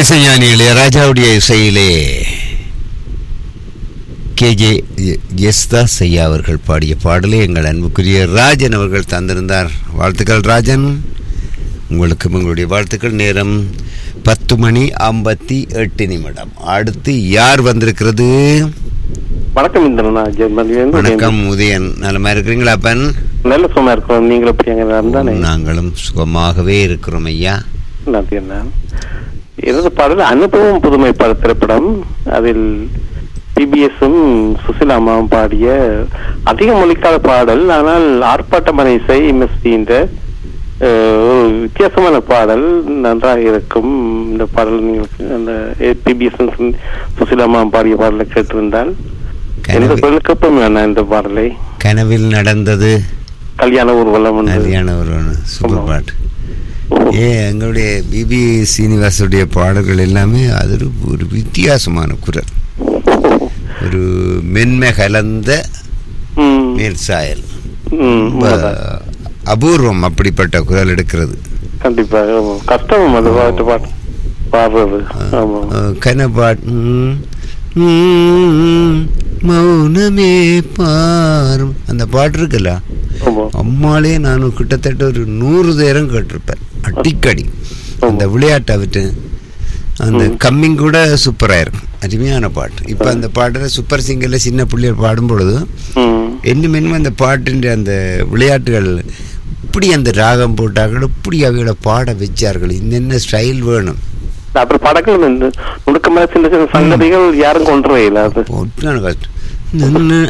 இசைஞானி இளையராஜாவுடைய இசையிலே கேஜே யஸ்தாஸ் ஐயா அவர்கள் பாடிய பாடலை எங்கள் அன்புக்குரிய ராஜன் அவர்கள் தந்திருந்தார் வாழ்த்துக்கள் ராஜன் உங்களுக்கு உங்களுடைய வாழ்த்துக்கள் நேரம் பத்து மணி ஐம்பத்தி எட்டு நிமிடம் அடுத்து யார் வந்திருக்கிறது வணக்கம் இந்திரனா ஜெர்மனியிலிருந்து வணக்கம் உதயன் நலமா இருக்கிறீங்களா அப்பன் நல்ல சும்மா இருக்கோம் நீங்களும் எப்படி அங்க இருந்தானே நாங்களும் சுகமாகவே இருக்கிறோம் ஐயா நன்றி அண்ணா எனது பாடல் அனுபவம் புதுமை பாட திரைப்படம் அதில் பிபிஎஸும் சுசிலாமாவும் பாடிய அதிக மொழிக்கால பாடல் ஆனால் ஆர்ப்பாட்டமான இசை எம்எஸ்டின்ற ஒரு வித்தியாசமான பாடல் நன்றாக இருக்கும் இந்த பாடல் நீங்கள் அந்த பிபிஎஸ் சுசிலாமா பாடிய பாடலை கேட்டிருந்தால் எந்த கனவு குரலுக்கும் வேணாம் இந்த பாடலை கனவில் நடந்தது கல்யாண ஊர்வலம் வந்து சரியான ஒரு சூப்பர் ஆமா. பாட்டு ஏ எங்களுடைய பிபி சீனிவாசுடைய பாடல்கள் எல்லாமே அது ஒரு ஒரு வித்தியாசமான குரல் ஒரு மென்மை கலந்த ம், மேற்சாயல் ம், ரொம்ப உண்மைதான். அபூர்வம் அப்படிப்பட்ட குரல் எடுக்கிறது கண்டிப்பாக ஆமா. கஷ்டம் அது பாட்டு பாட்டு பாடுறது ஆமா கனபாட் மௌனமே பாரும் அந்த பாட்டு இருக்குல்ல ஆமா அம்மாலே நான் கிட்டத்தட்ட ஒரு நூறு நேரம் கேட்டிருப்பேன் அடிக்கடி அந்த விளையாட்டை விட்டு அந்த ம். கம்மிங் கூட சூப்பராக இருக்கும் அருமையான பாட்டு இப்போ அந்த பாட்டில் சூப்பர் சிங்கரில் சின்ன பிள்ளைகள் பாடும் பொழுது ம், இன்னும் இன்னும் அந்த பாட்டின் அந்த விளையாட்டுகள் இப்படி அந்த ராகம் போட்டார்கள் இப்படி அவைகளை பாட வச்சார்கள் இன்னென்ன ஸ்டைல் வேணும் அப்புறம் படங்கள் இந்த நுணுக்கமான சின்ன சின்ன சங்கதிகள் யாரும் கொண்டு வரல அது ஒட்டான கஷ்டம் நின்னு